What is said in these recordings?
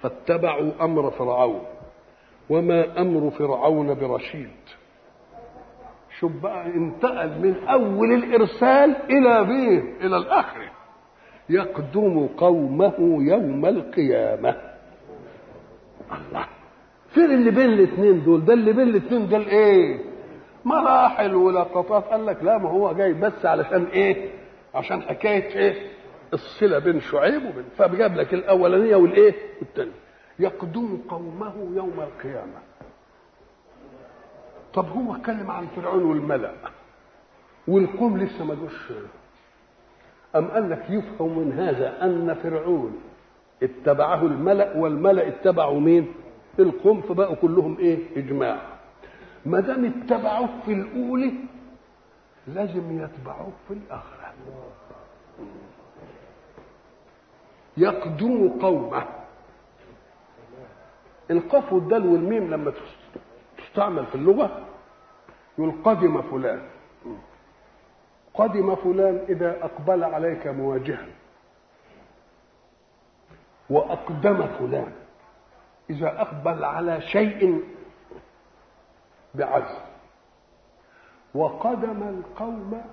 فاتبعوا امر فرعون وما امر فرعون برشيد شوف بقى انتقل من اول الارسال الى مين الى الاخر يقدم قومه يوم القيامه الله فين اللي بين الاثنين دول ده اللي بين الاثنين دول ايه مراحل ولقطات قال لك لا ما هو جاي بس علشان ايه عشان حكايه ايه الصله بين شعيب وبين فجاب لك الاولانيه والايه والثانيه يقدم قومه يوم القيامه طب هو اتكلم عن فرعون والملأ والقوم لسه ما جوش أم قال لك يفهم من هذا أن فرعون اتبعه الملأ والملأ اتبعوا مين؟ القوم فبقوا كلهم ايه؟ إجماع ما دام اتبعوه في الأولى لازم يتبعوه في الآخرة يقدم قومه القاف والدال والميم لما تستعمل في اللغة يقول قدم فلان قدم فلان إذا أقبل عليك مواجها وأقدم فلان إذا أقبل على شيء بعزم وقدم القوم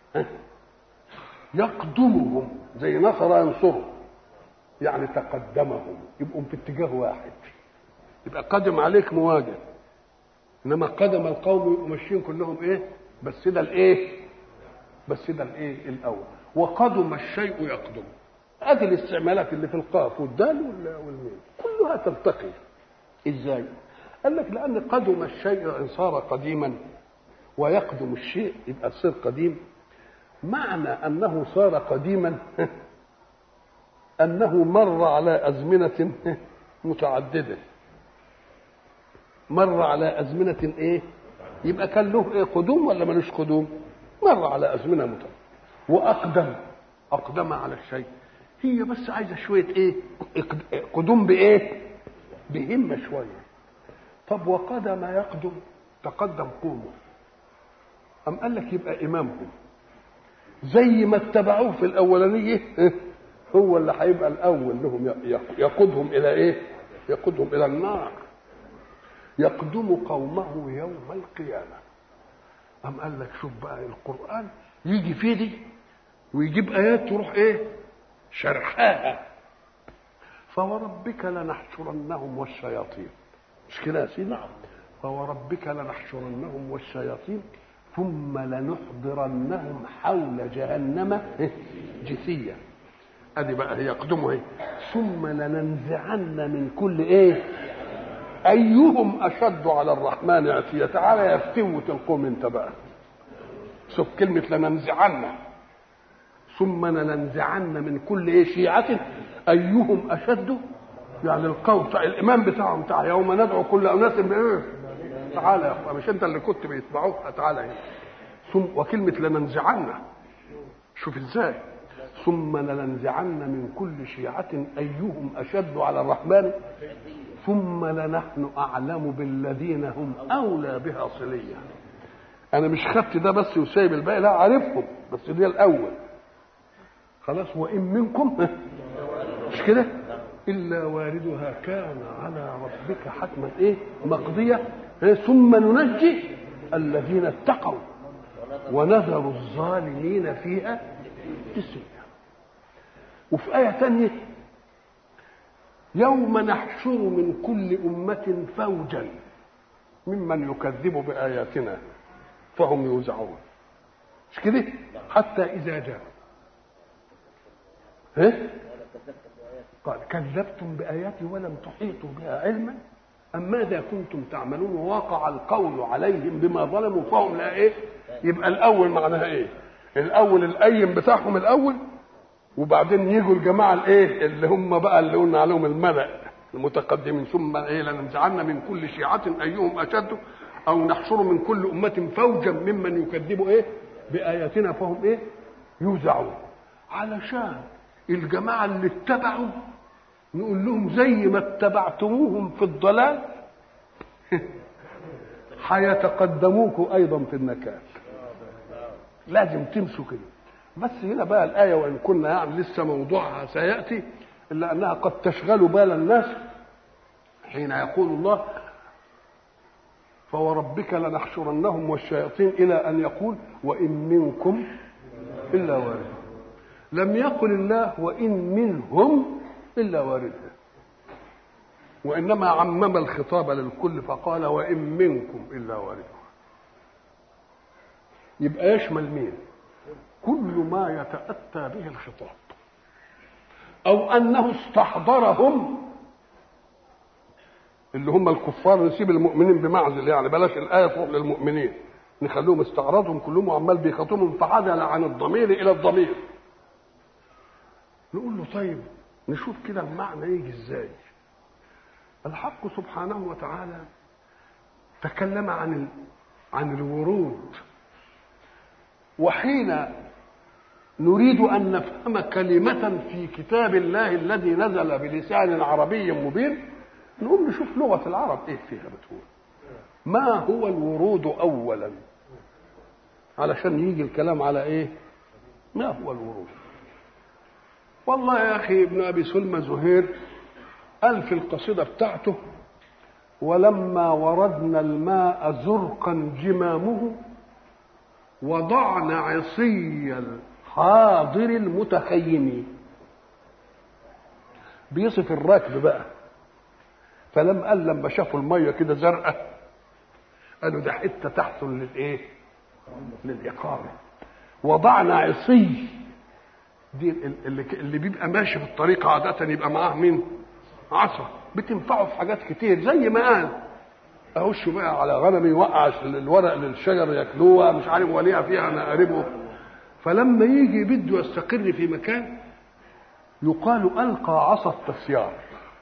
يقدمهم زي نصر ينصره يعني تقدمهم يبقوا في اتجاه واحد يبقى قدم عليك مواجه انما قدم القوم يبقوا ماشيين كلهم ايه بس ده الايه بس ده الايه الاول وقدم الشيء يقدم ادي الاستعمالات اللي في القاف والدال والميم كلها تلتقي ازاي قال لك لان قدم الشيء ان صار قديما ويقدم الشيء يبقى تصير قديم معنى انه صار قديما انه مر على ازمنه متعدده مر على ازمنه ايه يبقى كان له ايه قدوم ولا ملوش قدوم مر على ازمنه متعدده واقدم اقدم على الشيء هي بس عايزه شويه ايه قدوم بايه بهمه شويه طب وقدم يقدم تقدم قومه أم قال لك يبقى إمامهم زي ما اتبعوه في الأولانية هو اللي هيبقى الأول لهم يقودهم إلى إيه؟ يقودهم إلى النار يقدم قومه يوم القيامة أم قال لك شوف بقى القرآن يجي فيه دي ويجيب آيات تروح إيه؟ شرحاها فوربك لنحشرنهم والشياطين مش كده يا سيدي؟ فوربك لنحشرنهم والشياطين ثم لنحضرنهم حول جهنم جثيا ادي بقى هي يقدموا ايه ثم لننزعن من كل ايه ايهم اشد على الرحمن عتيا تعالى يا فتوة القوم انت بقى شوف كلمة لننزعن ثم لننزعن من كل ايه شيعة ايهم اشد يعني القوم بتاع الامام بتاعهم بتاع يوم ندعو كل اناس بايه تعالى يا اخوان مش انت اللي كنت بيتبعوك تعالى هنا ثم وكلمة لننزعن شوف ازاي ثم لننزعن من كل شيعة أيهم أشد على الرحمن ثم لنحن أعلم بالذين هم أولى بها صليا أنا مش خدت ده بس وسايب الباقي لا عارفهم بس ده الأول خلاص وإن منكم مش كده إلا واردها كان على ربك حتما إيه مقضية ثم ننجي الذين اتقوا ونذر الظالمين فيها جثيا وفي آية ثانية يوم نحشر من كل أمة فوجا ممن يكذب بآياتنا فهم يوزعون مش كده حتى إذا جاء ها قال كذبتم بآياتي ولم تحيطوا بها علما أم ماذا كنتم تعملون ووقع القول عليهم بما ظلموا فهم لا إيه يبقى الأول معناها إيه الأول الأيم بتاعهم الأول وبعدين يجوا الجماعة الإيه اللي هم بقى اللي قلنا عليهم الملأ المتقدمين ثم إيه لننزعن من كل شيعة أيهم أشد أو نحشر من كل أمة فوجا ممن يكذبوا إيه بآياتنا فهم إيه يوزعون علشان الجماعة اللي اتبعوا نقول لهم زي ما اتبعتموهم في الضلال هيتقدموكم ايضا في النكال لازم تمشوا كده بس هنا بقى الايه وان كنا يعني لسه موضوعها سياتي الا انها قد تشغل بال الناس حين يقول الله فوربك لنحشرنهم والشياطين الى ان يقول وان منكم الا واردها لم يقل الله وان منهم الا واردها وانما عمم الخطاب للكل فقال وان منكم الا واردها يبقى يشمل مين كل ما يتاتى به الخطاب او انه استحضرهم اللي هم الكفار نسيب المؤمنين بمعزل يعني بلاش الايه تروح للمؤمنين نخليهم استعراضهم كلهم وعمال بيخاطبهم فعدل عن الضمير الى الضمير نقول له طيب نشوف كده المعنى يجي ازاي الحق سبحانه وتعالى تكلم عن ال... عن الورود وحين نريد ان نفهم كلمه في كتاب الله الذي نزل بلسان عربي مبين نقوم نشوف لغه العرب ايه فيها بتقول ما هو الورود اولا علشان يجي الكلام على ايه ما هو الورود والله يا اخي ابن ابي سلمى زهير قال في القصيده بتاعته ولما وردنا الماء زرقا جمامه وضعنا عصي الحاضر المتخيم بيصف الراكب بقى فلم قال لما شافوا الميه كده زرقاء قالوا ده حته تحصل للايه للاقامه وضعنا عصي دي اللي, اللي بيبقى ماشي في الطريق عاده يبقى معاه مين عصا بتنفعه في حاجات كتير زي ما قال اخش بقى على غنم يوقع الورق للشجر ياكلوها مش عارف وليها فيها نقاربه فلما يجي بده يستقر في مكان يقال القى عصا التسيار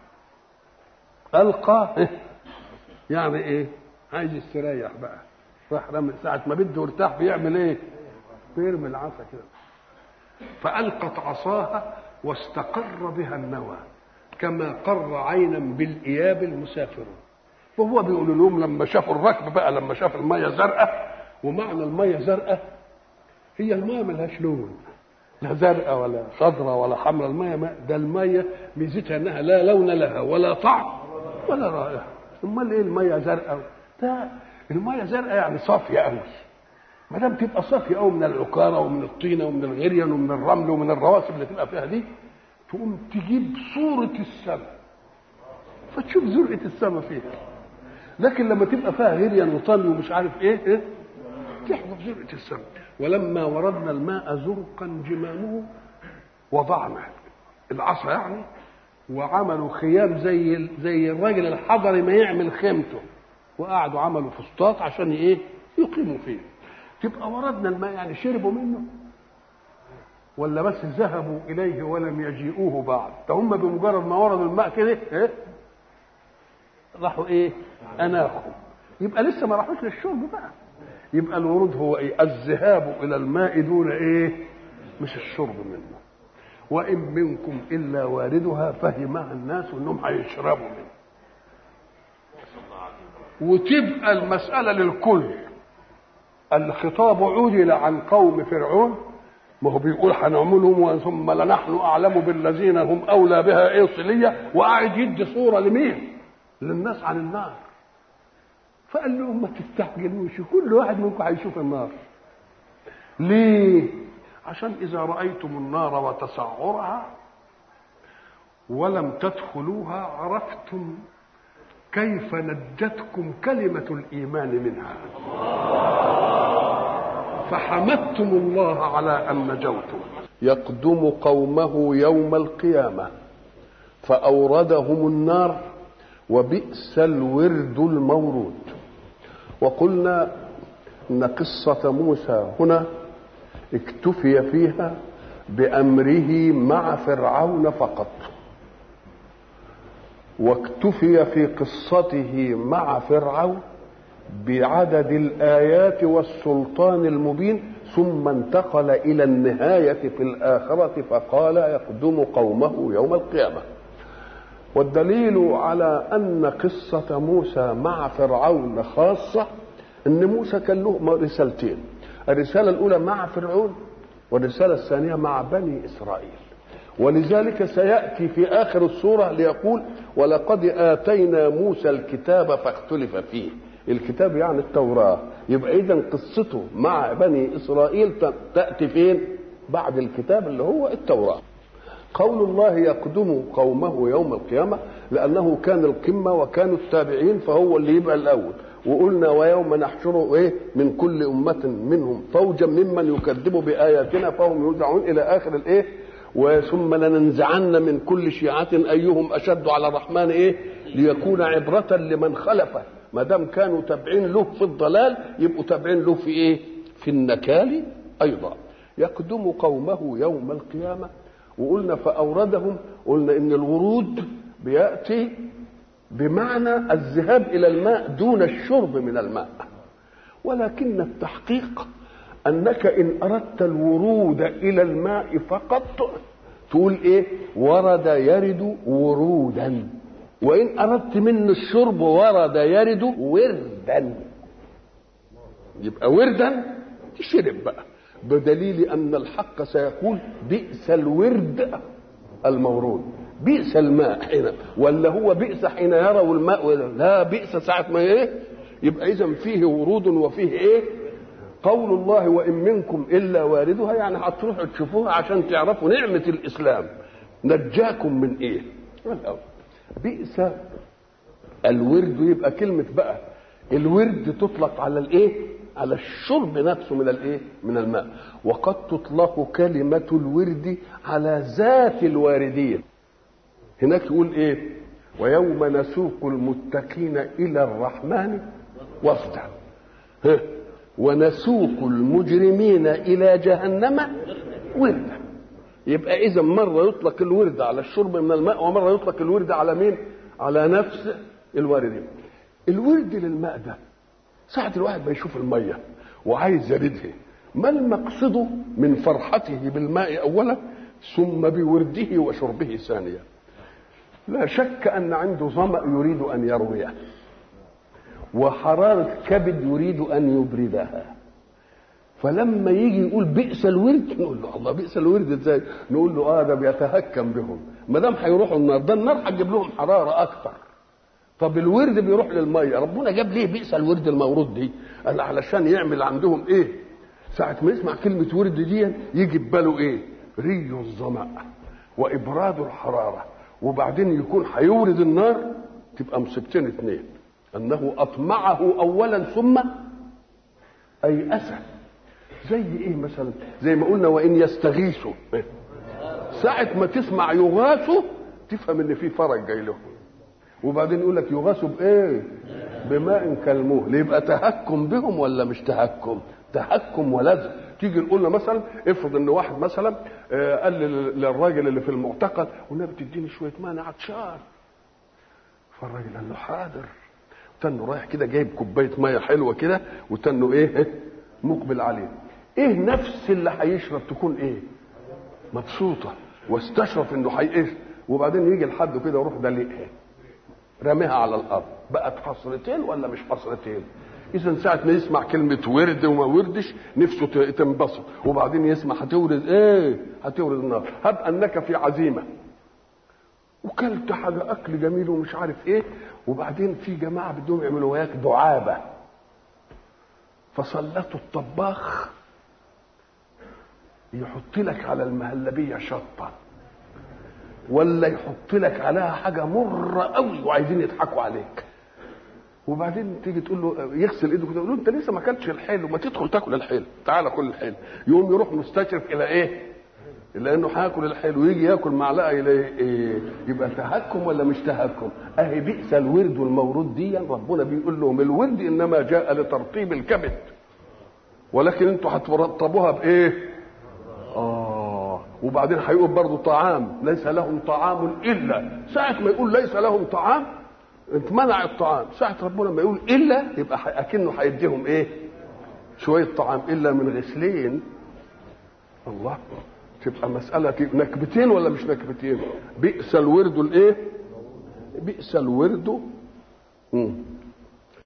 القى يعني ايه عايز يستريح بقى راح رمي ساعة ما بده يرتاح بيعمل ايه بيرمي العصا كده فألقت عصاها واستقر بها النوى كما قر عينا بالإياب المسافر فهو بيقول لهم لما شافوا الركب بقى لما شاف المية زرقاء ومعنى المية زرقاء هي المية ملهاش لون لا زرقاء ولا خضراء ولا حمراء المية ما ده المية ميزتها انها لا لون لها ولا طعم ولا رائحة امال ايه المية زرقاء ده المية زرقاء يعني صافية قوي ما دام تبقى صافية قوي من العكارة ومن الطينة ومن الغريان ومن الرمل ومن الرواسب اللي تبقى فيها دي تقوم تجيب صورة السماء فتشوف زرقة السماء فيها لكن لما تبقى فيها غريان وطل ومش عارف ايه, إيه؟ تحفظ زرقة السماء ولما وردنا الماء زرقا جمامه وضعنا العصا يعني وعملوا خيام زي زي الراجل الحضري ما يعمل خيمته وقعدوا عملوا فسطاط عشان ايه يقيموا فيه تبقى وردنا الماء يعني شربوا منه ولا بس ذهبوا اليه ولم يجيئوه بعد ده هم بمجرد ما وردوا الماء كده ايه راحوا ايه اناخوا يبقى لسه ما راحوش للشرب بقى يبقى الورود هو ايه الذهاب الى الماء دون ايه مش الشرب منه وان منكم الا واردها فهمها الناس انهم هيشربوا منه وتبقى المساله للكل الخطاب عدل عن قوم فرعون ما هو بيقول هنعملهم ثم لنحن اعلم بالذين هم اولى بها ايه صليه وقاعد يدي صوره لمين؟ للناس عن النار فقال لهم ما تستعجلوش كل واحد منكم هيشوف النار ليه عشان اذا رايتم النار وتسعرها ولم تدخلوها عرفتم كيف نجتكم كلمه الايمان منها فحمدتم الله على ان نجوتم يقدم قومه يوم القيامه فاوردهم النار وبئس الورد المورود وقلنا ان قصه موسى هنا اكتفي فيها بامره مع فرعون فقط واكتفي في قصته مع فرعون بعدد الايات والسلطان المبين ثم انتقل الى النهايه في الاخره فقال يقدم قومه يوم القيامه والدليل على ان قصه موسى مع فرعون خاصه ان موسى كان له رسالتين الرساله الاولى مع فرعون والرساله الثانيه مع بني اسرائيل ولذلك سيأتي في آخر السورة ليقول ولقد آتينا موسى الكتاب فاختلف فيه الكتاب يعني التوراة يبقى إذا قصته مع بني إسرائيل تأتي فين بعد الكتاب اللي هو التوراة قول الله يقدم قومه يوم القيامة لأنه كان القمة وكانوا التابعين فهو اللي يبقى الأول وقلنا ويوم نحشر إيه من كل أمة منهم فوجا ممن يكذب بآياتنا فهم يوزعون إلى آخر الإيه وثم لننزعن من كل شيعة أيهم أشد على الرحمن إيه ليكون عبرة لمن خلفه ما دام كانوا تابعين له في الضلال يبقوا تابعين له في إيه في النكال أيضا يقدم قومه يوم القيامة وقلنا فأوردهم قلنا إن الورود بيأتي بمعنى الذهاب إلى الماء دون الشرب من الماء ولكن التحقيق أنك إن أردت الورود إلى الماء فقط تقول إيه ورد يرد ورودا وإن أردت منه الشرب ورد يرد وردا يبقى وردا تشرب بقى بدليل أن الحق سيقول بئس الورد المورود بئس الماء حين ولا هو بئس حين يروا الماء لا بئس ساعة ما ايه يبقى إذا فيه ورود وفيه ايه قول الله وإن منكم إلا واردها يعني هتروحوا تشوفوها عشان تعرفوا نعمة الإسلام نجاكم من ايه بئس الورد يبقى كلمة بقى الورد تطلق على الايه على الشرب نفسه من الايه من الماء وقد تطلق كلمة الورد على ذات الواردين هناك يقول ايه ويوم نسوق المتقين الى الرحمن وفدا ونسوق المجرمين الى جهنم وردا يبقى اذا مره يطلق الورد على الشرب من الماء ومره يطلق الورد على مين على نفس الواردين الورد للماء ده ساعة الواحد ما يشوف المية وعايز يردها ما المقصد من فرحته بالماء أولا ثم بورده وشربه ثانيا لا شك أن عنده ظمأ يريد أن يرويه وحرارة كبد يريد أن يبردها فلما يجي يقول بئس الورد نقول له الله بئس الورد ازاي؟ نقول له اه ده بيتهكم بهم ما دام هيروحوا النار ده النار هتجيب لهم حراره اكثر طب الورد بيروح للميه ربنا جاب ليه بئس الورد المورود دي قال علشان يعمل عندهم ايه ساعة ما يسمع كلمة ورد دي يجي بباله ايه ري الظمأ وإبراد الحرارة وبعدين يكون هيورد النار تبقى مصيبتين اتنين أنه أطمعه أولا ثم أيأس زي ايه مثلا زي ما قلنا وإن يستغيثوا ساعة ما تسمع يغاثوا تفهم ان في فرج جاي لهم وبعدين يقول لك يغاثوا بايه بماء كالمهل يبقى تهكم بهم ولا مش تهكم تهكم ولزم تيجي نقول له مثلا افرض ان واحد مثلا قال للراجل اللي في المعتقل والنبي تديني شويه ماء انا عطشان فالراجل قال له حاضر تنه رايح كده جايب كوبايه ميه حلوه كده وتنه ايه مقبل عليه ايه نفس اللي هيشرب تكون ايه مبسوطه واستشرف انه هيقش وبعدين يجي لحد كده يروح دليقها رميها على الارض بقت حصرتين ولا مش حصرتين اذا ساعه ما يسمع كلمه ورد وما وردش نفسه تنبسط وبعدين يسمع هتورد ايه هتورد النار هب انك في عزيمه وكلت حاجه اكل جميل ومش عارف ايه وبعدين في جماعه بدهم يعملوا وياك دعابه فسلطوا الطباخ يحط لك على المهلبيه شطه ولا يحط لك عليها حاجه مره قوي وعايزين يضحكوا عليك وبعدين تيجي تقول له يغسل ايده كده يقول له انت لسه ما اكلتش الحلو ما تدخل تاكل الحلو تعالى كل الحلو يقوم يروح مستشرف الى ايه؟ الا انه هياكل الحلو يجي ياكل معلقه الى ايه؟ يبقى تهكم ولا مش تهكم؟ اهي بئس الورد والمورود دي ربنا بيقول لهم الورد انما جاء لترطيب الكبد ولكن انتوا هترطبوها بايه؟ اه وبعدين هيقول برضه طعام ليس لهم طعام الا ساعه ما يقول ليس لهم طعام انت منع الطعام ساعة ربنا ما يقول إلا يبقى أكنه هيديهم إيه؟ شوية طعام إلا من غسلين الله تبقى مسألة نكبتين ولا مش نكبتين؟ بئس الورد الإيه؟ بئس الورد مم.